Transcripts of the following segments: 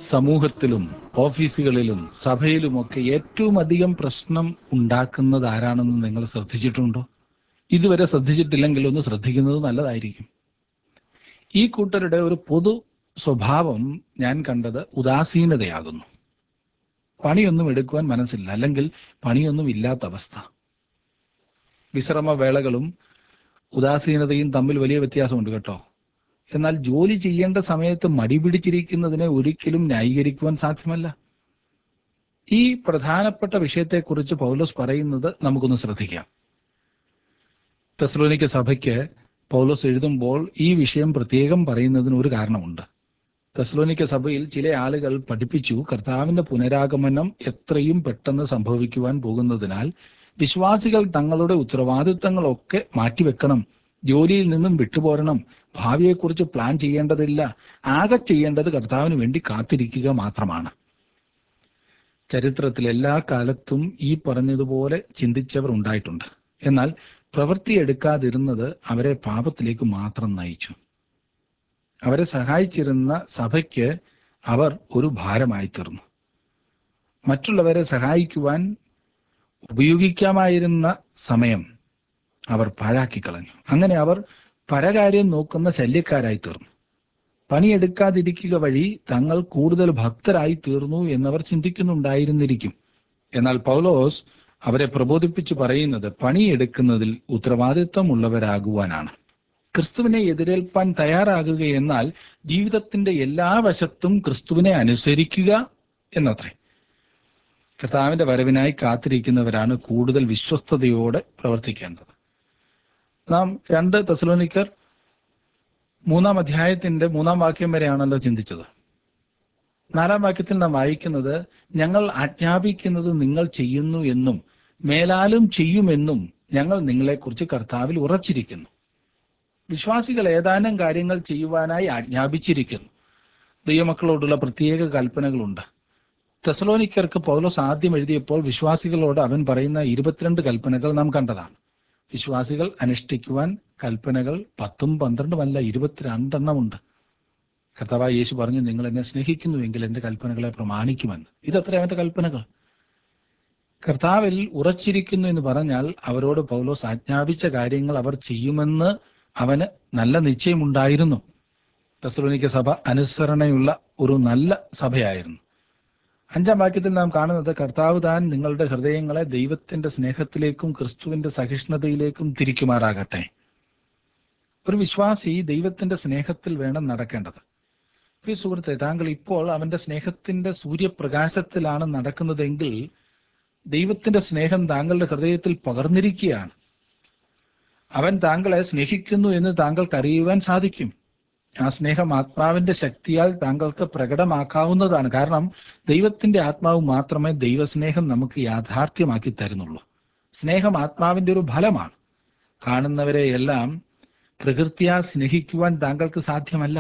സമൂഹത്തിലും ഓഫീസുകളിലും സഭയിലുമൊക്കെ ഏറ്റവും അധികം പ്രശ്നം ഉണ്ടാക്കുന്നത് ആരാണെന്ന് നിങ്ങൾ ശ്രദ്ധിച്ചിട്ടുണ്ടോ ഇതുവരെ ശ്രദ്ധിച്ചിട്ടില്ലെങ്കിൽ ഒന്ന് ശ്രദ്ധിക്കുന്നത് നല്ലതായിരിക്കും ഈ കൂട്ടരുടെ ഒരു പൊതു സ്വഭാവം ഞാൻ കണ്ടത് ഉദാസീനതയാകുന്നു പണിയൊന്നും എടുക്കുവാൻ മനസ്സില്ല അല്ലെങ്കിൽ പണിയൊന്നും ഇല്ലാത്ത അവസ്ഥ വിശ്രമവേളകളും ഉദാസീനതയും തമ്മിൽ വലിയ വ്യത്യാസമുണ്ട് കേട്ടോ എന്നാൽ ജോലി ചെയ്യേണ്ട സമയത്ത് മടി പിടിച്ചിരിക്കുന്നതിനെ ഒരിക്കലും ന്യായീകരിക്കുവാൻ സാധ്യമല്ല ഈ പ്രധാനപ്പെട്ട വിഷയത്തെക്കുറിച്ച് പൗലോസ് പറയുന്നത് നമുക്കൊന്ന് ശ്രദ്ധിക്കാം തെസ്ലോനിക്ക സഭയ്ക്ക് പൗലോസ് എഴുതുമ്പോൾ ഈ വിഷയം പ്രത്യേകം പറയുന്നതിന് ഒരു കാരണമുണ്ട് തെസ്ലോനിക്ക സഭയിൽ ചില ആളുകൾ പഠിപ്പിച്ചു കർത്താവിന്റെ പുനരാഗമനം എത്രയും പെട്ടെന്ന് സംഭവിക്കുവാൻ പോകുന്നതിനാൽ വിശ്വാസികൾ തങ്ങളുടെ ഉത്തരവാദിത്തങ്ങളൊക്കെ മാറ്റിവെക്കണം ജോലിയിൽ നിന്നും വിട്ടുപോരണം ഭാവിയെക്കുറിച്ച് പ്ലാൻ ചെയ്യേണ്ടതില്ല ആകെ ചെയ്യേണ്ടത് കർത്താവിന് വേണ്ടി കാത്തിരിക്കുക മാത്രമാണ് ചരിത്രത്തിൽ എല്ലാ കാലത്തും ഈ പറഞ്ഞതുപോലെ ചിന്തിച്ചവർ ഉണ്ടായിട്ടുണ്ട് എന്നാൽ പ്രവൃത്തിയെടുക്കാതിരുന്നത് അവരെ പാപത്തിലേക്ക് മാത്രം നയിച്ചു അവരെ സഹായിച്ചിരുന്ന സഭയ്ക്ക് അവർ ഒരു ഭാരമായി തീർന്നു മറ്റുള്ളവരെ സഹായിക്കുവാൻ ഉപയോഗിക്കാമായിരുന്ന സമയം അവർ പാഴാക്കി കളഞ്ഞു അങ്ങനെ അവർ പരകാര്യം നോക്കുന്ന ശല്യക്കാരായി തീർന്നു പണിയെടുക്കാതിരിക്കുക വഴി തങ്ങൾ കൂടുതൽ ഭക്തരായി തീർന്നു എന്നവർ ചിന്തിക്കുന്നുണ്ടായിരുന്നിരിക്കും എന്നാൽ പൗലോസ് അവരെ പ്രബോധിപ്പിച്ചു പറയുന്നത് പണിയെടുക്കുന്നതിൽ ഉത്തരവാദിത്വമുള്ളവരാകുവാനാണ് ക്രിസ്തുവിനെ എതിരേൽപ്പാൻ തയ്യാറാകുക എന്നാൽ ജീവിതത്തിന്റെ എല്ലാ വശത്തും ക്രിസ്തുവിനെ അനുസരിക്കുക എന്നത്രേ കർത്താവിന്റെ വരവിനായി കാത്തിരിക്കുന്നവരാണ് കൂടുതൽ വിശ്വസ്തയോടെ പ്രവർത്തിക്കേണ്ടത് നാം രണ്ട് തെസലോനിക്കർ മൂന്നാം അധ്യായത്തിന്റെ മൂന്നാം വാക്യം വരെയാണല്ലോ ചിന്തിച്ചത് നാലാം വാക്യത്തിൽ നാം വായിക്കുന്നത് ഞങ്ങൾ ആജ്ഞാപിക്കുന്നത് നിങ്ങൾ ചെയ്യുന്നു എന്നും മേലാലും ചെയ്യുമെന്നും ഞങ്ങൾ നിങ്ങളെക്കുറിച്ച് കർത്താവിൽ ഉറച്ചിരിക്കുന്നു വിശ്വാസികൾ ഏതാനും കാര്യങ്ങൾ ചെയ്യുവാനായി ആജ്ഞാപിച്ചിരിക്കുന്നു ദൈവമക്കളോടുള്ള പ്രത്യേക കൽപ്പനകളുണ്ട് തെസലോനിക്കർക്ക് പൗലോസ് ആദ്യം എഴുതിയപ്പോൾ വിശ്വാസികളോട് അവൻ പറയുന്ന ഇരുപത്തിരണ്ട് കൽപ്പനകൾ നാം കണ്ടതാണ് വിശ്വാസികൾ അനുഷ്ഠിക്കുവാൻ കൽപ്പനകൾ പത്തും പന്ത്രണ്ടുമല്ല ഇരുപത്തിരണ്ടെണ്ണമുണ്ട് കർത്താവായ യേശു പറഞ്ഞു നിങ്ങൾ എന്നെ സ്നേഹിക്കുന്നുവെങ്കിൽ എന്റെ കൽപ്പനകളെ പ്രമാണിക്കുമെന്ന് ഇതത്ര അവന്റെ കൽപ്പനകൾ കർത്താവിൽ ഉറച്ചിരിക്കുന്നു എന്ന് പറഞ്ഞാൽ അവരോട് പൗലോസ് ആജ്ഞാപിച്ച കാര്യങ്ങൾ അവർ ചെയ്യുമെന്ന് അവന് നല്ല നിശ്ചയമുണ്ടായിരുന്നു തെസലോനിക്ക സഭ അനുസരണയുള്ള ഒരു നല്ല സഭയായിരുന്നു അഞ്ചാം വാക്യത്തിൽ നാം കാണുന്നത് കർത്താവ് താൻ നിങ്ങളുടെ ഹൃദയങ്ങളെ ദൈവത്തിന്റെ സ്നേഹത്തിലേക്കും ക്രിസ്തുവിന്റെ സഹിഷ്ണുതയിലേക്കും തിരിക്കുമാറാകട്ടെ ഒരു വിശ്വാസി ദൈവത്തിന്റെ സ്നേഹത്തിൽ വേണം നടക്കേണ്ടത് പ്രിയ സുഹൃത്തെ താങ്കൾ ഇപ്പോൾ അവന്റെ സ്നേഹത്തിന്റെ സൂര്യപ്രകാശത്തിലാണ് നടക്കുന്നതെങ്കിൽ ദൈവത്തിന്റെ സ്നേഹം താങ്കളുടെ ഹൃദയത്തിൽ പകർന്നിരിക്കുകയാണ് അവൻ താങ്കളെ സ്നേഹിക്കുന്നു എന്ന് താങ്കൾക്ക് അറിയുവാൻ സാധിക്കും ആ സ്നേഹം ആത്മാവിന്റെ ശക്തിയാൽ താങ്കൾക്ക് പ്രകടമാക്കാവുന്നതാണ് കാരണം ദൈവത്തിന്റെ ആത്മാവ് മാത്രമേ ദൈവസ്നേഹം നമുക്ക് യാഥാർത്ഥ്യമാക്കി തരുന്നുള്ളൂ സ്നേഹം ആത്മാവിന്റെ ഒരു ഫലമാണ് കാണുന്നവരെ എല്ലാം പ്രകൃത്യാ സ്നേഹിക്കുവാൻ താങ്കൾക്ക് സാധ്യമല്ല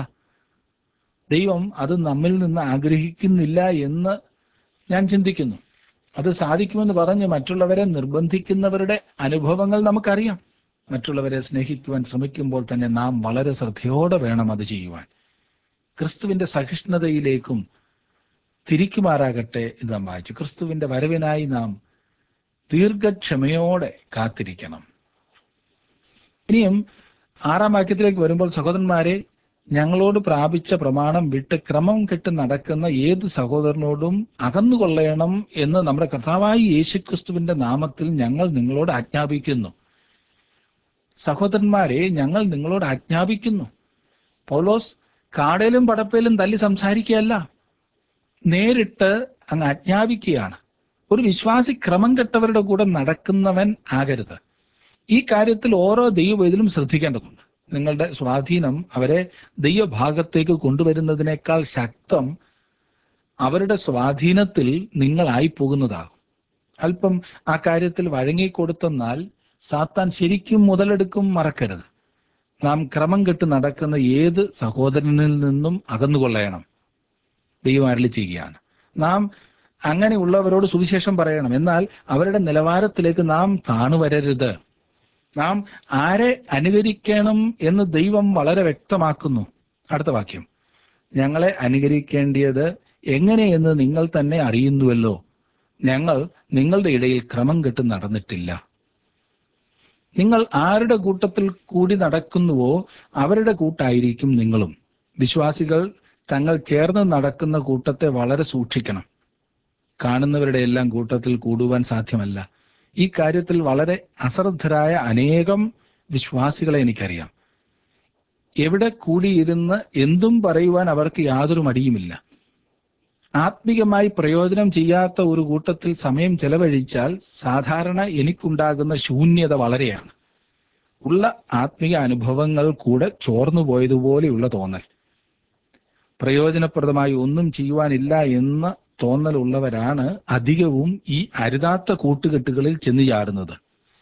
ദൈവം അത് നമ്മിൽ നിന്ന് ആഗ്രഹിക്കുന്നില്ല എന്ന് ഞാൻ ചിന്തിക്കുന്നു അത് സാധിക്കുമെന്ന് പറഞ്ഞ് മറ്റുള്ളവരെ നിർബന്ധിക്കുന്നവരുടെ അനുഭവങ്ങൾ നമുക്കറിയാം മറ്റുള്ളവരെ സ്നേഹിക്കുവാൻ ശ്രമിക്കുമ്പോൾ തന്നെ നാം വളരെ ശ്രദ്ധയോടെ വേണം അത് ചെയ്യുവാൻ ക്രിസ്തുവിന്റെ സഹിഷ്ണുതയിലേക്കും തിരിക്കുമാറാകട്ടെ എന്ന് നാം വായിച്ചു ക്രിസ്തുവിന്റെ വരവിനായി നാം ദീർഘക്ഷമയോടെ കാത്തിരിക്കണം ഇനിയും ആറാം വാക്യത്തിലേക്ക് വരുമ്പോൾ സഹോദരന്മാരെ ഞങ്ങളോട് പ്രാപിച്ച പ്രമാണം വിട്ട് ക്രമം കെട്ട് നടക്കുന്ന ഏത് സഹോദരനോടും അകന്നുകൊള്ളണം എന്ന് നമ്മുടെ കർത്താവായ യേശുക്രിസ്തുവിന്റെ നാമത്തിൽ ഞങ്ങൾ നിങ്ങളോട് ആജ്ഞാപിക്കുന്നു സഹോദരന്മാരെ ഞങ്ങൾ നിങ്ങളോട് ആജ്ഞാപിക്കുന്നു പൗലോസ് കാടയിലും പടപ്പയിലും തല്ലി സംസാരിക്കുകയല്ല നേരിട്ട് അങ്ങ് ആജ്ഞാപിക്കുകയാണ് ഒരു വിശ്വാസി ക്രമം കെട്ടവരുടെ കൂടെ നടക്കുന്നവൻ ആകരുത് ഈ കാര്യത്തിൽ ഓരോ ദൈവവേദിലും ശ്രദ്ധിക്കേണ്ടതുണ്ട് നിങ്ങളുടെ സ്വാധീനം അവരെ ദൈവഭാഗത്തേക്ക് കൊണ്ടുവരുന്നതിനേക്കാൾ ശക്തം അവരുടെ സ്വാധീനത്തിൽ നിങ്ങളായി പോകുന്നതാകും അല്പം ആ കാര്യത്തിൽ വഴങ്ങിക്കൊടുത്തെന്നാൽ സാത്താൻ ശരിക്കും മുതലെടുക്കും മറക്കരുത് നാം ക്രമം കെട്ട് നടക്കുന്ന ഏത് സഹോദരനിൽ നിന്നും അകന്നുകൊള്ളണം ദൈവം അരളി ചെയ്യുകയാണ് നാം അങ്ങനെയുള്ളവരോട് സുവിശേഷം പറയണം എന്നാൽ അവരുടെ നിലവാരത്തിലേക്ക് നാം താണുവരരുത് നാം ആരെ അനുകരിക്കണം എന്ന് ദൈവം വളരെ വ്യക്തമാക്കുന്നു അടുത്ത വാക്യം ഞങ്ങളെ അനുകരിക്കേണ്ടിയത് എങ്ങനെയെന്ന് നിങ്ങൾ തന്നെ അറിയുന്നുവല്ലോ ഞങ്ങൾ നിങ്ങളുടെ ഇടയിൽ ക്രമം കെട്ട് നടന്നിട്ടില്ല നിങ്ങൾ ആരുടെ കൂട്ടത്തിൽ കൂടി നടക്കുന്നുവോ അവരുടെ കൂട്ടായിരിക്കും നിങ്ങളും വിശ്വാസികൾ തങ്ങൾ ചേർന്ന് നടക്കുന്ന കൂട്ടത്തെ വളരെ സൂക്ഷിക്കണം കാണുന്നവരുടെ എല്ലാം കൂട്ടത്തിൽ കൂടുവാൻ സാധ്യമല്ല ഈ കാര്യത്തിൽ വളരെ അശ്രദ്ധരായ അനേകം വിശ്വാസികളെ എനിക്കറിയാം എവിടെ കൂടിയിരുന്ന് എന്തും പറയുവാൻ അവർക്ക് യാതൊരു മടിയുമില്ല ആത്മികമായി പ്രയോജനം ചെയ്യാത്ത ഒരു കൂട്ടത്തിൽ സമയം ചെലവഴിച്ചാൽ സാധാരണ എനിക്കുണ്ടാകുന്ന ശൂന്യത വളരെയാണ് ഉള്ള ആത്മിക അനുഭവങ്ങൾ കൂടെ ചോർന്നു പോയതുപോലെയുള്ള തോന്നൽ പ്രയോജനപ്രദമായി ഒന്നും ചെയ്യുവാനില്ല എന്ന തോന്നലുള്ളവരാണ് അധികവും ഈ അരുതാത്ത കൂട്ടുകെട്ടുകളിൽ ചെന്നു ചാടുന്നത്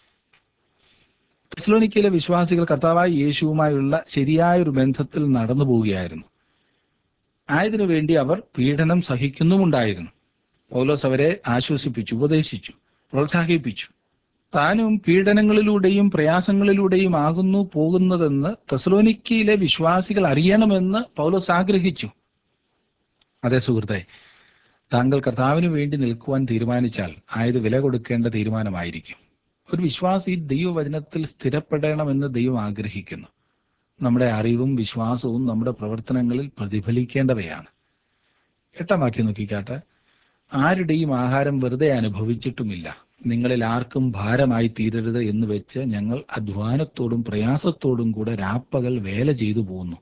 തെസ്ലോനിക്കയിലെ വിശ്വാസികൾ കർത്താവായ യേശുവുമായുള്ള ശരിയായ ഒരു ബന്ധത്തിൽ നടന്നു പോവുകയായിരുന്നു ആയതിനു വേണ്ടി അവർ പീഡനം സഹിക്കുന്നുമുണ്ടായിരുന്നു പൗലോസ് അവരെ ആശ്വസിപ്പിച്ചു ഉപദേശിച്ചു പ്രോത്സാഹിപ്പിച്ചു താനും പീഡനങ്ങളിലൂടെയും പ്രയാസങ്ങളിലൂടെയും ആകുന്നു പോകുന്നതെന്ന് തെസലോനിക്കയിലെ വിശ്വാസികൾ അറിയണമെന്ന് പൗലോസ് ആഗ്രഹിച്ചു അതെ സുഹൃത്തെ താങ്കൾ കർത്താവിന് വേണ്ടി നിൽക്കുവാൻ തീരുമാനിച്ചാൽ ആയത് വില കൊടുക്കേണ്ട തീരുമാനമായിരിക്കും ഒരു വിശ്വാസി ദൈവവചനത്തിൽ സ്ഥിരപ്പെടണമെന്ന് ദൈവം ആഗ്രഹിക്കുന്നു നമ്മുടെ അറിവും വിശ്വാസവും നമ്മുടെ പ്രവർത്തനങ്ങളിൽ പ്രതിഫലിക്കേണ്ടവയാണ് എട്ടാം വാക്യം നോക്കിക്കാട്ടെ ആരുടെയും ആഹാരം വെറുതെ അനുഭവിച്ചിട്ടുമില്ല നിങ്ങളിൽ ആർക്കും ഭാരമായി തീരരുത് എന്ന് വെച്ച് ഞങ്ങൾ അധ്വാനത്തോടും പ്രയാസത്തോടും കൂടെ രാപ്പകൽ വേല ചെയ്തു പോകുന്നു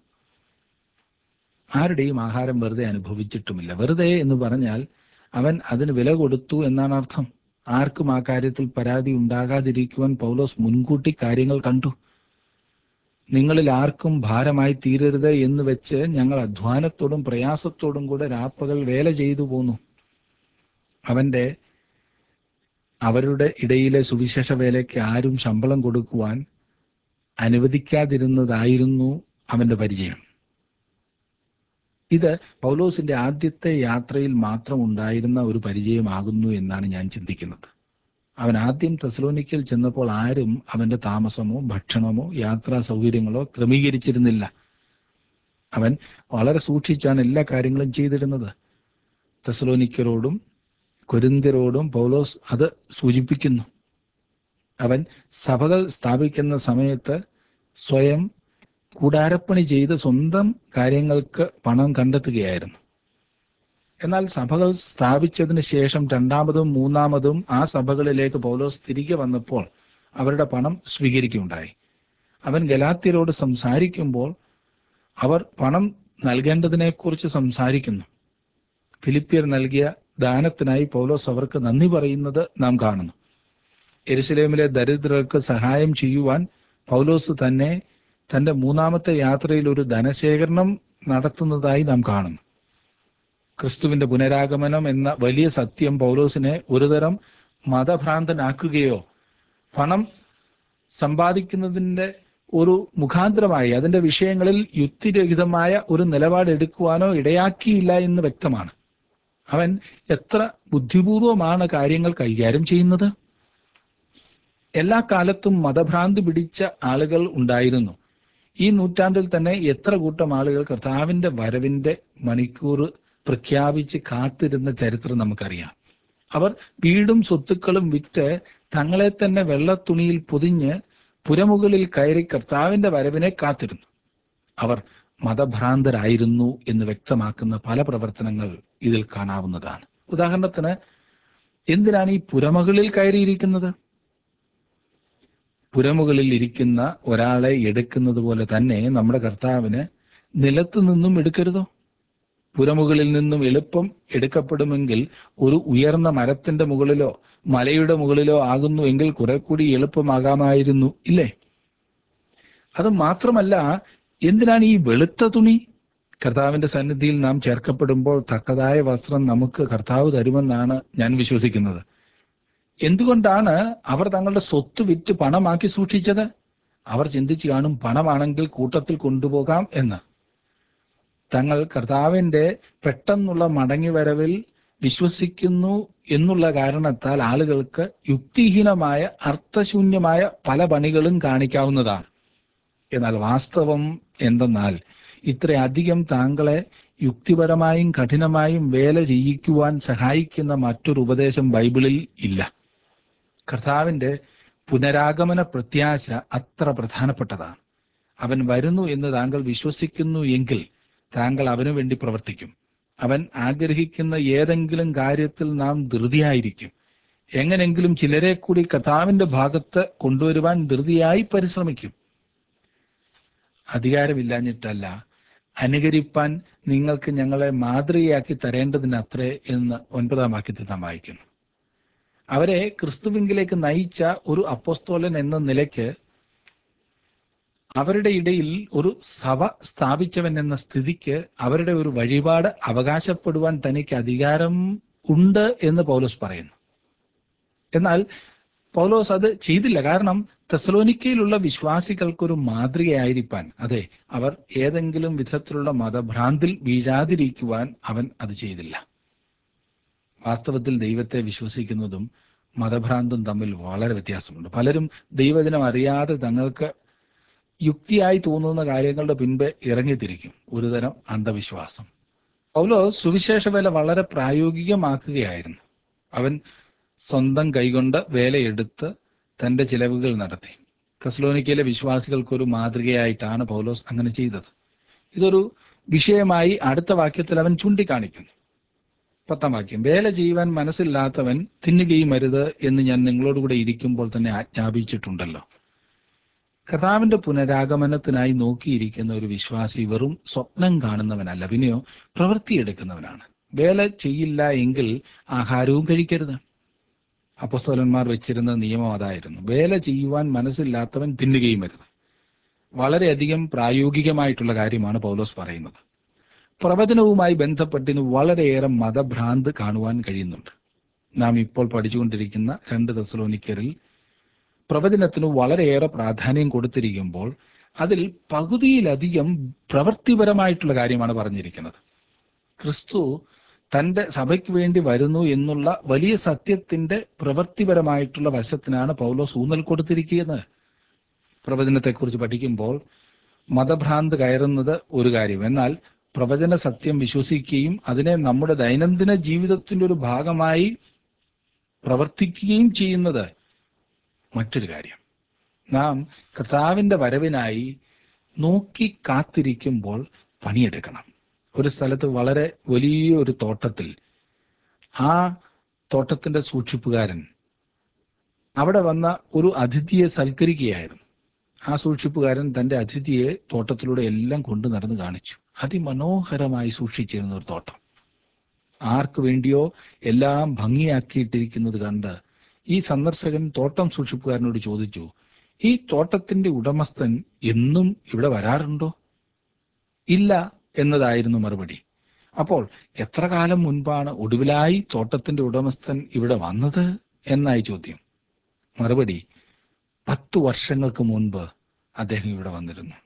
ആരുടെയും ആഹാരം വെറുതെ അനുഭവിച്ചിട്ടുമില്ല വെറുതെ എന്ന് പറഞ്ഞാൽ അവൻ അതിന് വില കൊടുത്തു എന്നാണ് അർത്ഥം ആർക്കും ആ കാര്യത്തിൽ പരാതി ഉണ്ടാകാതിരിക്കുവാൻ പൗലോസ് മുൻകൂട്ടി കാര്യങ്ങൾ കണ്ടു നിങ്ങളിൽ ആർക്കും ഭാരമായി തീരരുത് എന്ന് വെച്ച് ഞങ്ങൾ അധ്വാനത്തോടും പ്രയാസത്തോടും കൂടെ രാപ്പകൽ വേല ചെയ്തു പോന്നു അവന്റെ അവരുടെ ഇടയിലെ സുവിശേഷ വേലയ്ക്ക് ആരും ശമ്പളം കൊടുക്കുവാൻ അനുവദിക്കാതിരുന്നതായിരുന്നു അവന്റെ പരിചയം ഇത് പൗലോസിന്റെ ആദ്യത്തെ യാത്രയിൽ മാത്രം ഉണ്ടായിരുന്ന ഒരു പരിചയമാകുന്നു എന്നാണ് ഞാൻ ചിന്തിക്കുന്നത് അവൻ ആദ്യം തെസലോനിക്കൽ ചെന്നപ്പോൾ ആരും അവന്റെ താമസമോ ഭക്ഷണമോ യാത്രാ സൗകര്യങ്ങളോ ക്രമീകരിച്ചിരുന്നില്ല അവൻ വളരെ സൂക്ഷിച്ചാണ് എല്ലാ കാര്യങ്ങളും ചെയ്തിരുന്നത് തെസലോനിക്കരോടും കൊരിന്തിയരോടും പൗലോസ് അത് സൂചിപ്പിക്കുന്നു അവൻ സഭകൾ സ്ഥാപിക്കുന്ന സമയത്ത് സ്വയം കൂടാരപ്പണി ചെയ്ത് സ്വന്തം കാര്യങ്ങൾക്ക് പണം കണ്ടെത്തുകയായിരുന്നു എന്നാൽ സഭകൾ സ്ഥാപിച്ചതിന് ശേഷം രണ്ടാമതും മൂന്നാമതും ആ സഭകളിലേക്ക് പൗലോസ് തിരികെ വന്നപ്പോൾ അവരുടെ പണം സ്വീകരിക്കുകയുണ്ടായി അവൻ ഗലാത്യരോട് സംസാരിക്കുമ്പോൾ അവർ പണം നൽകേണ്ടതിനെക്കുറിച്ച് സംസാരിക്കുന്നു ഫിലിപ്പിയർ നൽകിയ ദാനത്തിനായി പൗലോസ് അവർക്ക് നന്ദി പറയുന്നത് നാം കാണുന്നു എരുസലേമിലെ ദരിദ്രർക്ക് സഹായം ചെയ്യുവാൻ പൗലോസ് തന്നെ തന്റെ മൂന്നാമത്തെ യാത്രയിൽ ഒരു ധനശേഖരണം നടത്തുന്നതായി നാം കാണുന്നു ക്രിസ്തുവിന്റെ പുനരാഗമനം എന്ന വലിയ സത്യം പൗലോസിനെ ഒരുതരം മതഭ്രാന്തനാക്കുകയോ പണം സമ്പാദിക്കുന്നതിന്റെ ഒരു മുഖാന്തരമായി അതിന്റെ വിഷയങ്ങളിൽ യുക്തിരഹിതമായ ഒരു നിലപാടെടുക്കുവാനോ ഇടയാക്കിയില്ല എന്ന് വ്യക്തമാണ് അവൻ എത്ര ബുദ്ധിപൂർവമാണ് കാര്യങ്ങൾ കൈകാര്യം ചെയ്യുന്നത് എല്ലാ കാലത്തും മതഭ്രാന്തി പിടിച്ച ആളുകൾ ഉണ്ടായിരുന്നു ഈ നൂറ്റാണ്ടിൽ തന്നെ എത്ര കൂട്ടം ആളുകൾ കർത്താവിന്റെ വരവിന്റെ മണിക്കൂർ പ്രഖ്യാപിച്ച് കാത്തിരുന്ന ചരിത്രം നമുക്കറിയാം അവർ വീടും സ്വത്തുക്കളും വിറ്റ് തങ്ങളെ തന്നെ വെള്ളത്തുണിയിൽ പൊതിഞ്ഞ് പുരമുകളിൽ കയറി കർത്താവിന്റെ വരവിനെ കാത്തിരുന്നു അവർ മതഭ്രാന്തരായിരുന്നു എന്ന് വ്യക്തമാക്കുന്ന പല പ്രവർത്തനങ്ങൾ ഇതിൽ കാണാവുന്നതാണ് ഉദാഹരണത്തിന് എന്തിനാണ് ഈ പുരമുകളിൽ കയറിയിരിക്കുന്നത് പുരമുകളിൽ ഇരിക്കുന്ന ഒരാളെ എടുക്കുന്നത് പോലെ തന്നെ നമ്മുടെ കർത്താവിന് നിലത്തു നിന്നും എടുക്കരുതോ പുരമുകളിൽ നിന്നും എളുപ്പം എടുക്കപ്പെടുമെങ്കിൽ ഒരു ഉയർന്ന മരത്തിന്റെ മുകളിലോ മലയുടെ മുകളിലോ ആകുന്നു എങ്കിൽ കുറെ കൂടി എളുപ്പമാകാമായിരുന്നു ഇല്ലേ അത് മാത്രമല്ല എന്തിനാണ് ഈ വെളുത്ത തുണി കർത്താവിന്റെ സന്നിധിയിൽ നാം ചേർക്കപ്പെടുമ്പോൾ തക്കതായ വസ്ത്രം നമുക്ക് കർത്താവ് തരുമെന്നാണ് ഞാൻ വിശ്വസിക്കുന്നത് എന്തുകൊണ്ടാണ് അവർ തങ്ങളുടെ സ്വത്ത് വിറ്റ് പണമാക്കി സൂക്ഷിച്ചത് അവർ ചിന്തിച്ചു കാണും പണമാണെങ്കിൽ കൂട്ടത്തിൽ കൊണ്ടുപോകാം എന്ന് തങ്ങൾ കർത്താവിന്റെ പെട്ടെന്നുള്ള മടങ്ങിവരവിൽ വിശ്വസിക്കുന്നു എന്നുള്ള കാരണത്താൽ ആളുകൾക്ക് യുക്തിഹീനമായ അർത്ഥശൂന്യമായ പല പണികളും കാണിക്കാവുന്നതാണ് എന്നാൽ വാസ്തവം എന്തെന്നാൽ ഇത്രയധികം താങ്കളെ യുക്തിപരമായും കഠിനമായും വേല ചെയ്യിക്കുവാൻ സഹായിക്കുന്ന മറ്റൊരു ഉപദേശം ബൈബിളിൽ ഇല്ല കർത്താവിന്റെ പുനരാഗമന പ്രത്യാശ അത്ര പ്രധാനപ്പെട്ടതാണ് അവൻ വരുന്നു എന്ന് താങ്കൾ വിശ്വസിക്കുന്നു എങ്കിൽ താങ്കൾ അവനു വേണ്ടി പ്രവർത്തിക്കും അവൻ ആഗ്രഹിക്കുന്ന ഏതെങ്കിലും കാര്യത്തിൽ നാം ധൃതിയായിരിക്കും എങ്ങനെങ്കിലും ചിലരെ കൂടി കർത്താവിന്റെ ഭാഗത്ത് കൊണ്ടുവരുവാൻ ധൃതിയായി പരിശ്രമിക്കും അധികാരമില്ലാഞ്ഞിട്ടല്ല അനുകരിപ്പാൻ നിങ്ങൾക്ക് ഞങ്ങളെ മാതൃകയാക്കി തരേണ്ടതിനത്രേ എന്ന് ഒൻപതാം വാക്യത്തിൽ നാം വായിക്കുന്നു അവരെ ക്രിസ്തുവിങ്കിലേക്ക് നയിച്ച ഒരു അപ്പോസ്തോലൻ എന്ന നിലയ്ക്ക് അവരുടെ ഇടയിൽ ഒരു സഭ സ്ഥാപിച്ചവൻ എന്ന സ്ഥിതിക്ക് അവരുടെ ഒരു വഴിപാട് അവകാശപ്പെടുവാൻ തനിക്ക് അധികാരം ഉണ്ട് എന്ന് പൗലോസ് പറയുന്നു എന്നാൽ പൗലോസ് അത് ചെയ്തില്ല കാരണം തെസലോനിക്കയിലുള്ള വിശ്വാസികൾക്കൊരു മാതൃകയായിരിക്കാൻ അതെ അവർ ഏതെങ്കിലും വിധത്തിലുള്ള മതഭ്രാന്തിൽ വീഴാതിരിക്കുവാൻ അവൻ അത് ചെയ്തില്ല വാസ്തവത്തിൽ ദൈവത്തെ വിശ്വസിക്കുന്നതും മതഭ്രാന്തും തമ്മിൽ വളരെ വ്യത്യാസമുണ്ട് പലരും ദൈവജനം അറിയാതെ തങ്ങൾക്ക് യുക്തിയായി തോന്നുന്ന കാര്യങ്ങളുടെ പിൻപെ ഇറങ്ങിത്തിരിക്കും ഒരുതരം അന്ധവിശ്വാസം പൗലോ സുവിശേഷ വേല വളരെ പ്രായോഗികമാക്കുകയായിരുന്നു അവൻ സ്വന്തം കൈകൊണ്ട് വേലയെടുത്ത് തന്റെ ചിലവുകൾ നടത്തി തെസ്ലോനിക്കയിലെ വിശ്വാസികൾക്കൊരു മാതൃകയായിട്ടാണ് പൗലോസ് അങ്ങനെ ചെയ്തത് ഇതൊരു വിഷയമായി അടുത്ത വാക്യത്തിൽ അവൻ ചൂണ്ടിക്കാണിക്കുന്നു പത്താം വാക്യം വേല ചെയ്യുവാൻ മനസ്സില്ലാത്തവൻ തിന്നുകയും അരുത് എന്ന് ഞാൻ നിങ്ങളോടുകൂടെ ഇരിക്കുമ്പോൾ തന്നെ ആജ്ഞാപിച്ചിട്ടുണ്ടല്ലോ കർത്താവിന്റെ പുനരാഗമനത്തിനായി നോക്കിയിരിക്കുന്ന ഒരു വിശ്വാസി വെറും സ്വപ്നം കാണുന്നവനല്ല പിന്നെയോ പ്രവൃത്തിയെടുക്കുന്നവനാണ് വേല ചെയ്യില്ല എങ്കിൽ ആഹാരവും കഴിക്കരുത് അപ്പസ്തോലന്മാർ വെച്ചിരുന്ന നിയമം അതായിരുന്നു വേല ചെയ്യുവാൻ മനസ്സില്ലാത്തവൻ തിന്നുകയും അരുത് വളരെയധികം പ്രായോഗികമായിട്ടുള്ള കാര്യമാണ് പൗലോസ് പറയുന്നത് പ്രവചനവുമായി ബന്ധപ്പെട്ടിന് വളരെയേറെ മതഭ്രാന്ത് കാണുവാൻ കഴിയുന്നുണ്ട് നാം ഇപ്പോൾ പഠിച്ചുകൊണ്ടിരിക്കുന്ന രണ്ട് തെസലോനിക്കരിൽ പ്രവചനത്തിന് വളരെയേറെ പ്രാധാന്യം കൊടുത്തിരിക്കുമ്പോൾ അതിൽ പകുതിയിലധികം പ്രവൃത്തിപരമായിട്ടുള്ള കാര്യമാണ് പറഞ്ഞിരിക്കുന്നത് ക്രിസ്തു തന്റെ സഭയ്ക്ക് വേണ്ടി വരുന്നു എന്നുള്ള വലിയ സത്യത്തിന്റെ പ്രവൃത്തിപരമായിട്ടുള്ള വശത്തിനാണ് പൗലോസ് ഊന്നൽ കൊടുത്തിരിക്കുന്നത് പ്രവചനത്തെക്കുറിച്ച് പഠിക്കുമ്പോൾ മതഭ്രാന്ത് കയറുന്നത് ഒരു കാര്യം എന്നാൽ പ്രവചന സത്യം വിശ്വസിക്കുകയും അതിനെ നമ്മുടെ ദൈനംദിന ജീവിതത്തിന്റെ ഒരു ഭാഗമായി പ്രവർത്തിക്കുകയും ചെയ്യുന്നത് മറ്റൊരു കാര്യം നാം കർത്താവിന്റെ വരവിനായി നോക്കി കാത്തിരിക്കുമ്പോൾ പണിയെടുക്കണം ഒരു സ്ഥലത്ത് വളരെ വലിയ ഒരു തോട്ടത്തിൽ ആ തോട്ടത്തിന്റെ സൂക്ഷിപ്പുകാരൻ അവിടെ വന്ന ഒരു അതിഥിയെ സൽക്കരിക്കുകയായിരുന്നു ആ സൂക്ഷിപ്പുകാരൻ തന്റെ അതിഥിയെ തോട്ടത്തിലൂടെ എല്ലാം കൊണ്ടു നടന്ന് കാണിച്ചു അതിമനോഹരമായി സൂക്ഷിച്ചിരുന്ന ഒരു തോട്ടം ആർക്കു വേണ്ടിയോ എല്ലാം ഭംഗിയാക്കിയിട്ടിരിക്കുന്നത് കണ്ട് ഈ സന്ദർശകൻ തോട്ടം സൂക്ഷിപ്പുകാരനോട് ചോദിച്ചു ഈ തോട്ടത്തിന്റെ ഉടമസ്ഥൻ എന്നും ഇവിടെ വരാറുണ്ടോ ഇല്ല എന്നതായിരുന്നു മറുപടി അപ്പോൾ എത്ര കാലം മുൻപാണ് ഒടുവിലായി തോട്ടത്തിന്റെ ഉടമസ്ഥൻ ഇവിടെ വന്നത് എന്നായി ചോദ്യം മറുപടി പത്തു വർഷങ്ങൾക്ക് മുൻപ് അദ്ദേഹം ഇവിടെ വന്നിരുന്നു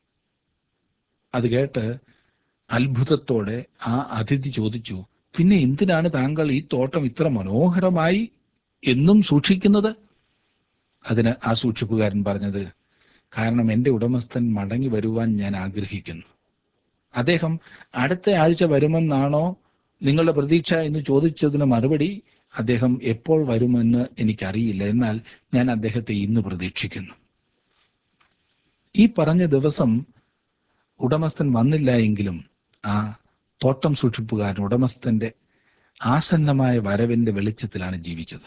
അത് കേട്ട് അത്ഭുതത്തോടെ ആ അതിഥി ചോദിച്ചു പിന്നെ എന്തിനാണ് താങ്കൾ ഈ തോട്ടം ഇത്ര മനോഹരമായി എന്നും സൂക്ഷിക്കുന്നത് അതിന് ആ സൂക്ഷിപ്പുകാരൻ പറഞ്ഞത് കാരണം എന്റെ ഉടമസ്ഥൻ മടങ്ങി വരുവാൻ ഞാൻ ആഗ്രഹിക്കുന്നു അദ്ദേഹം അടുത്ത ആഴ്ച വരുമെന്നാണോ നിങ്ങളുടെ പ്രതീക്ഷ എന്ന് ചോദിച്ചതിന് മറുപടി അദ്ദേഹം എപ്പോൾ വരുമെന്ന് എനിക്കറിയില്ല എന്നാൽ ഞാൻ അദ്ദേഹത്തെ ഇന്ന് പ്രതീക്ഷിക്കുന്നു ഈ പറഞ്ഞ ദിവസം ഉടമസ്ഥൻ വന്നില്ല എങ്കിലും ആ തോട്ടം സൂക്ഷിപ്പുകാരൻ ഉടമസ്ഥന്റെ ആസന്നമായ വരവിന്റെ വെളിച്ചത്തിലാണ് ജീവിച്ചത്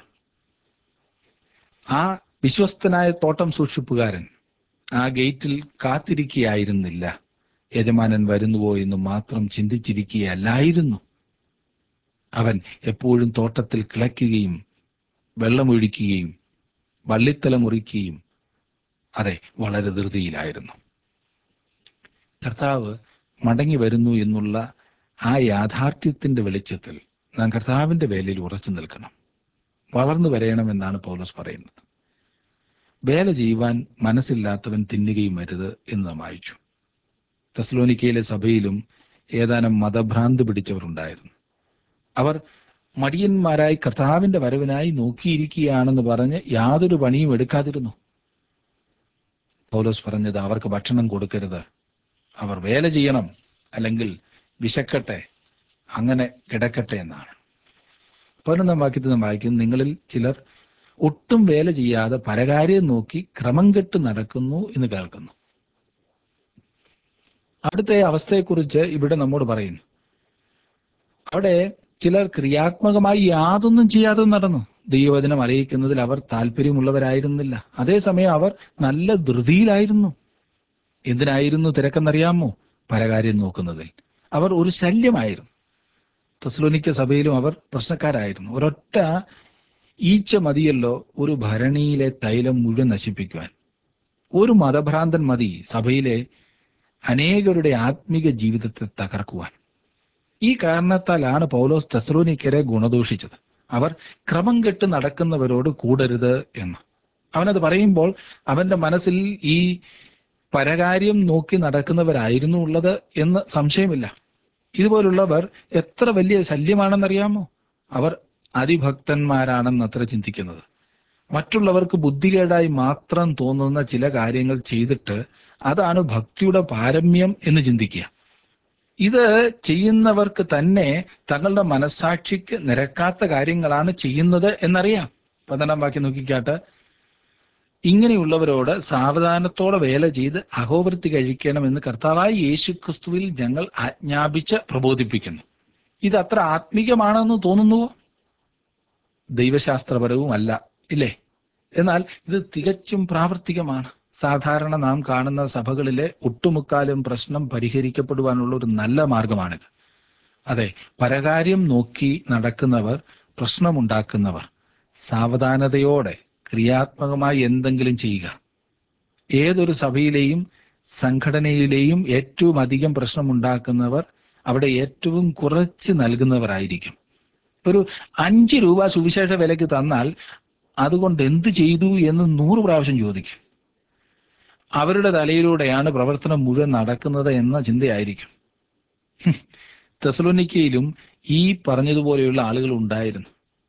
ആ വിശ്വസ്തനായ തോട്ടം സൂക്ഷിപ്പുകാരൻ ആ ഗേറ്റിൽ കാത്തിരിക്കുകയായിരുന്നില്ല യജമാനൻ വരുന്നുവോ എന്ന് മാത്രം ചിന്തിച്ചിരിക്കുകയല്ലായിരുന്നു അവൻ എപ്പോഴും തോട്ടത്തിൽ കിളയ്ക്കുകയും വെള്ളമൊഴിക്കുകയും വള്ളിത്തല മുറിക്കുകയും അതെ വളരെ ധൃതിയിലായിരുന്നു കർത്താവ് മടങ്ങി വരുന്നു എന്നുള്ള ആ യാഥാർത്ഥ്യത്തിന്റെ വെളിച്ചത്തിൽ നാം കർത്താവിന്റെ വേലയിൽ ഉറച്ചു നിൽക്കണം വളർന്നു വരയണമെന്നാണ് പൗലോസ് പറയുന്നത് വേല ചെയ്യുവാൻ മനസ്സില്ലാത്തവൻ തിന്നുകയും അരുത് എന്ന് നാം വായിച്ചു തെസ്ലോനിക്കയിലെ സഭയിലും ഏതാനും മതഭ്രാന്ത് പിടിച്ചവരുണ്ടായിരുന്നു അവർ മടിയന്മാരായി കർത്താവിന്റെ വരവിനായി നോക്കിയിരിക്കുകയാണെന്ന് പറഞ്ഞ് യാതൊരു പണിയും എടുക്കാതിരുന്നു പൗലോസ് പറഞ്ഞത് അവർക്ക് ഭക്ഷണം കൊടുക്കരുത് അവർ വേല ചെയ്യണം അല്ലെങ്കിൽ വിശക്കട്ടെ അങ്ങനെ കിടക്കട്ടെ എന്നാണ് പതിനൊന്നാം വാക്യത്തിൽ നാം വായിക്കുന്നു നിങ്ങളിൽ ചിലർ ഒട്ടും വേല ചെയ്യാതെ പരകാര്യം നോക്കി ക്രമം കെട്ട് നടക്കുന്നു എന്ന് കേൾക്കുന്നു അവിടുത്തെ അവസ്ഥയെക്കുറിച്ച് ഇവിടെ നമ്മോട് പറയുന്നു അവിടെ ചിലർ ക്രിയാത്മകമായി യാതൊന്നും ചെയ്യാതെ നടന്നു ദൈവവചനം അറിയിക്കുന്നതിൽ അവർ താല്പര്യമുള്ളവരായിരുന്നില്ല അതേസമയം അവർ നല്ല ധൃതിയിലായിരുന്നു എന്തിനായിരുന്നു തിരക്കെന്നറിയാമോ പരകാര്യം നോക്കുന്നതിൽ അവർ ഒരു ശല്യമായിരുന്നു തെസ്ലോനിക്ക സഭയിലും അവർ പ്രശ്നക്കാരായിരുന്നു ഒരൊറ്റ ഈച്ച മതിയല്ലോ ഒരു ഭരണിയിലെ തൈലം മുഴുവൻ നശിപ്പിക്കുവാൻ ഒരു മതഭ്രാന്തൻ മതി സഭയിലെ അനേകരുടെ ആത്മീക ജീവിതത്തെ തകർക്കുവാൻ ഈ കാരണത്താലാണ് പൗലോസ് തെസ്ലോനിക്കരെ ഗുണദോഷിച്ചത് അവർ ക്രമം കെട്ട് നടക്കുന്നവരോട് കൂടരുത് എന്ന് അവനത് പറയുമ്പോൾ അവന്റെ മനസ്സിൽ ഈ പരകാര്യം നോക്കി നടക്കുന്നവരായിരുന്നു ഉള്ളത് എന്ന് സംശയമില്ല ഇതുപോലുള്ളവർ എത്ര വലിയ ശല്യമാണെന്നറിയാമോ അവർ അതിഭക്തന്മാരാണെന്ന് അത്ര ചിന്തിക്കുന്നത് മറ്റുള്ളവർക്ക് ബുദ്ധികേടായി മാത്രം തോന്നുന്ന ചില കാര്യങ്ങൾ ചെയ്തിട്ട് അതാണ് ഭക്തിയുടെ പാരമ്യം എന്ന് ചിന്തിക്കുക ഇത് ചെയ്യുന്നവർക്ക് തന്നെ തങ്ങളുടെ മനസാക്ഷിക്ക് നിരക്കാത്ത കാര്യങ്ങളാണ് ചെയ്യുന്നത് എന്നറിയാം പതിനെട്ടാം വാക്യം നോക്കിക്കാട്ട് ഇങ്ങനെയുള്ളവരോട് സാവധാനത്തോടെ വേല ചെയ്ത് അഹോവൃത്തി കഴിക്കണമെന്ന് കർത്താവായ യേശുക്രിസ്തുവിൽ ഞങ്ങൾ ആജ്ഞാപിച്ച് പ്രബോധിപ്പിക്കുന്നു ഇത് അത്ര ആത്മീകമാണെന്ന് തോന്നുന്നുവോ ദൈവശാസ്ത്രപരവും അല്ല ഇല്ലേ എന്നാൽ ഇത് തികച്ചും പ്രാവർത്തികമാണ് സാധാരണ നാം കാണുന്ന സഭകളിലെ ഒട്ടുമുക്കാലും പ്രശ്നം പരിഹരിക്കപ്പെടുവാനുള്ള ഒരു നല്ല മാർഗമാണിത് അതെ പരകാര്യം നോക്കി നടക്കുന്നവർ പ്രശ്നമുണ്ടാക്കുന്നവർ സാവധാനതയോടെ ക്രിയാത്മകമായി എന്തെങ്കിലും ചെയ്യുക ഏതൊരു സഭയിലെയും സംഘടനയിലെയും ഏറ്റവും അധികം പ്രശ്നമുണ്ടാക്കുന്നവർ അവിടെ ഏറ്റവും കുറച്ച് നൽകുന്നവരായിരിക്കും ഒരു അഞ്ച് രൂപ സുവിശേഷ വിലയ്ക്ക് തന്നാൽ അതുകൊണ്ട് എന്ത് ചെയ്തു എന്ന് നൂറ് പ്രാവശ്യം ചോദിക്കും അവരുടെ തലയിലൂടെയാണ് പ്രവർത്തനം മുഴുവൻ നടക്കുന്നത് എന്ന ചിന്തയായിരിക്കും ഹും. തെസലോനിക്കയിലും ഈ പറഞ്ഞതുപോലെയുള്ള ആളുകൾ ഉണ്ടായിരുന്നു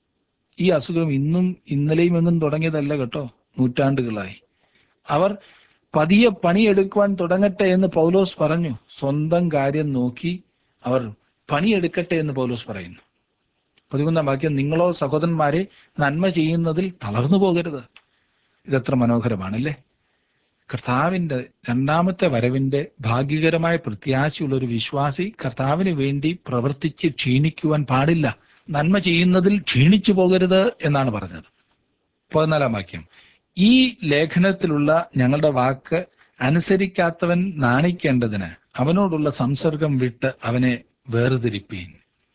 ഈ അസുഖം ഇന്നും ഇന്നലെയും എന്നും തുടങ്ങിയതല്ല കേട്ടോ നൂറ്റാണ്ടുകളായി അവർ പതിയെ പണിയെടുക്കുവാൻ തുടങ്ങട്ടെ എന്ന് പൗലോസ് പറഞ്ഞു സ്വന്തം കാര്യം നോക്കി അവർ പണിയെടുക്കട്ടെ എന്ന് പൗലോസ് പറയുന്നു പതിമൂന്നാം വാക്യം നിങ്ങളോ സഹോദരന്മാരെ നന്മ ചെയ്യുന്നതിൽ തളർന്നു പോകരുത് ഇതെത്ര മനോഹരമാണല്ലേ കർത്താവിന്റെ രണ്ടാമത്തെ വരവിന്റെ ഭാഗ്യകരമായ പ്രത്യാശയുള്ള ഒരു വിശ്വാസി കർത്താവിന് വേണ്ടി പ്രവർത്തിച്ച് ക്ഷീണിക്കുവാൻ പാടില്ല നന്മ ചെയ്യുന്നതിൽ ക്ഷീണിച്ചു പോകരുത് എന്നാണ് പറഞ്ഞത് പതിനാലാം വാക്യം ഈ ലേഖനത്തിലുള്ള ഞങ്ങളുടെ വാക്ക് അനുസരിക്കാത്തവൻ നാണിക്കേണ്ടതിന് അവനോടുള്ള സംസർഗം വിട്ട് അവനെ വേർതിരിപ്പീൻ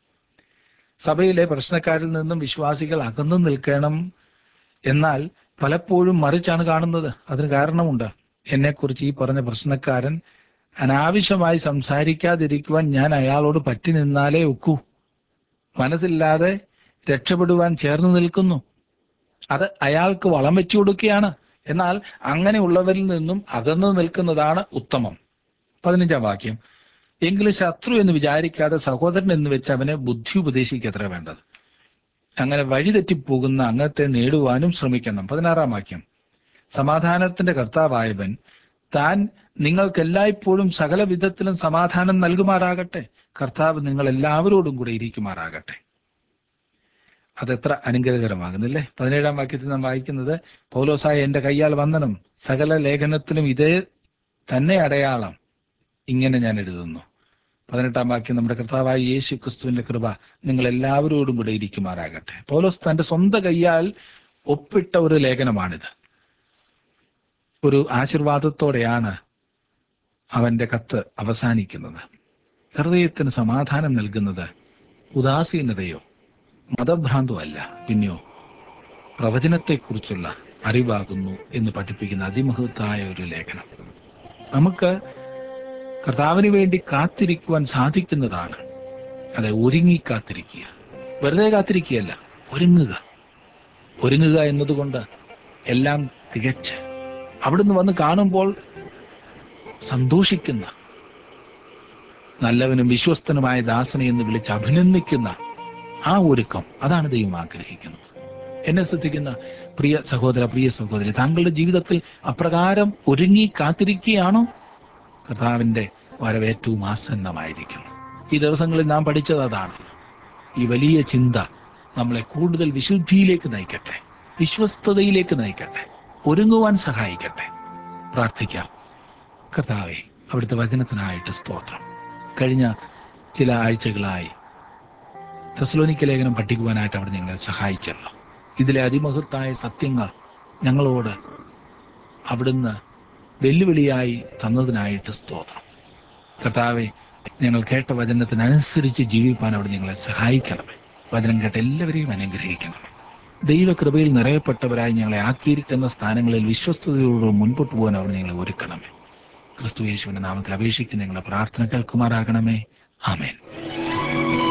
സഭയിലെ പ്രശ്നക്കാരിൽ നിന്നും വിശ്വാസികൾ അകന്നു നിൽക്കണം എന്നാൽ പലപ്പോഴും മറിച്ചാണ് കാണുന്നത് അതിന് കാരണമുണ്ട് എന്നെക്കുറിച്ച് ഈ പറഞ്ഞ പ്രശ്നക്കാരൻ അനാവശ്യമായി സംസാരിക്കാതിരിക്കുവാൻ ഞാൻ അയാളോട് പറ്റി നിന്നാലേ ഒക്കൂ മനസ്സില്ലാതെ രക്ഷപ്പെടുവാൻ ചേർന്ന് നിൽക്കുന്നു അത് അയാൾക്ക് വളം വെച്ചു കൊടുക്കുകയാണ് എന്നാൽ അങ്ങനെയുള്ളവരിൽ നിന്നും അകന്നു നിൽക്കുന്നതാണ് ഉത്തമം പതിനഞ്ചാം വാക്യം എങ്കിലും ശത്രു എന്ന് വിചാരിക്കാതെ സഹോദരൻ എന്ന് വെച്ച് അവനെ ബുദ്ധി ഉപദേശിക്കത്ര വേണ്ടത് അങ്ങനെ വഴിതെറ്റിപ്പോകുന്ന അംഗത്തെ നേടുവാനും ശ്രമിക്കണം പതിനാറാം വാക്യം സമാധാനത്തിന്റെ കർത്താവായവൻ താൻ നിങ്ങൾക്കെല്ലായ്പ്പോഴും സകല വിധത്തിലും സമാധാനം നൽകുമാറാകട്ടെ കർത്താവ് നിങ്ങൾ എല്ലാവരോടും കൂടെ ഇരിക്കുമാറാകട്ടെ അതെത്ര അനുഗ്രഹകരമാകുന്നില്ലേ പതിനേഴാം വാക്യത്തിൽ നാം വായിക്കുന്നത് പൗലോസായ എന്റെ കയ്യാൽ വന്ദനം സകല ലേഖനത്തിലും ഇതേ തന്നെ അടയാളം ഇങ്ങനെ ഞാൻ എഴുതുന്നു പതിനെട്ടാം വാക്യം നമ്മുടെ കർത്താവായ യേശു ക്രിസ്തുവിന്റെ കൃപ നിങ്ങൾ എല്ലാവരോടും കൂടെ ഇരിക്കുമാറാകട്ടെ പൗലോസ് തന്റെ സ്വന്തം കയ്യാൽ ഒപ്പിട്ട ഒരു ലേഖനമാണിത് ഒരു ആശീർവാദത്തോടെയാണ് അവന്റെ കത്ത് അവസാനിക്കുന്നത് ഹൃദയത്തിന് സമാധാനം നൽകുന്നത് ഉദാസീനതയോ മതഭ്രാന്തോ അല്ല പിന്നെയോ പ്രവചനത്തെക്കുറിച്ചുള്ള അറിവാകുന്നു എന്ന് പഠിപ്പിക്കുന്ന അതിമഹത്തായ ഒരു ലേഖനം നമുക്ക് കർത്താവിന് വേണ്ടി കാത്തിരിക്കുവാൻ സാധിക്കുന്നതാണ് അതെ ഒരുങ്ങി കാത്തിരിക്കുക വെറുതെ കാത്തിരിക്കുകയല്ല ഒരുങ്ങുക ഒരുങ്ങുക എന്നതുകൊണ്ട് എല്ലാം തികച്ച് അവിടുന്ന് വന്ന് കാണുമ്പോൾ സന്തോഷിക്കുന്ന നല്ലവനും വിശ്വസ്തനുമായ ദാസനെ എന്ന് വിളിച്ച് അഭിനന്ദിക്കുന്ന ആ ഒരുക്കം അതാണ് ദൈവം ആഗ്രഹിക്കുന്നത് എന്നെ ശ്രദ്ധിക്കുന്ന പ്രിയ സഹോദര പ്രിയ സഹോദരി താങ്കളുടെ ജീവിതത്തിൽ അപ്രകാരം ഒരുങ്ങി കാത്തിരിക്കുകയാണോ കർത്താവിന്റെ വരവേറ്റവും ആസന്നമായിരിക്കുന്നു ഈ ദിവസങ്ങളിൽ നാം പഠിച്ചത് അതാണ് ഈ വലിയ ചിന്ത നമ്മളെ കൂടുതൽ വിശുദ്ധിയിലേക്ക് നയിക്കട്ടെ വിശ്വസ്തതയിലേക്ക് നയിക്കട്ടെ ഒരുങ്ങുവാൻ സഹായിക്കട്ടെ പ്രാർത്ഥിക്കാം കർത്താവെ അവിടുത്തെ വചനത്തിനായിട്ട് സ്തോത്രം കഴിഞ്ഞ ചില ആഴ്ചകളായി തെസ്ലോനിക്ക ലേഖനം പഠിക്കുവാനായിട്ട് അവിടെ ഞങ്ങളെ സഹായിച്ചല്ലോ ഇതിലെ അതിമഹത്തായ സത്യങ്ങൾ ഞങ്ങളോട് അവിടുന്ന് വെല്ലുവിളിയായി തന്നതിനായിട്ട് സ്തോത്രം കർത്താവെ ഞങ്ങൾ കേട്ട വചനത്തിനനുസരിച്ച് ജീവിപ്പാൻ അവിടെ ഞങ്ങളെ സഹായിക്കണമേ വചനം കേട്ട എല്ലാവരെയും അനുഗ്രഹിക്കണമേ ദൈവകൃപയിൽ നിറയപ്പെട്ടവരായി ഞങ്ങളെ ആക്കിയിരിക്കുന്ന സ്ഥാനങ്ങളിൽ വിശ്വസ്തയോട് മുൻപോട്ട് പോകാൻ അവർ ഞങ്ങളെ ഒരുക്കണമേ ക്രിസ്തു യേശുവിന്റെ നാമത്തിൽ അപേക്ഷിക്കുന്ന ഞങ്ങളുടെ പ്രാർത്ഥന കേൾക്കുമാറാകണമേ ആമേൻ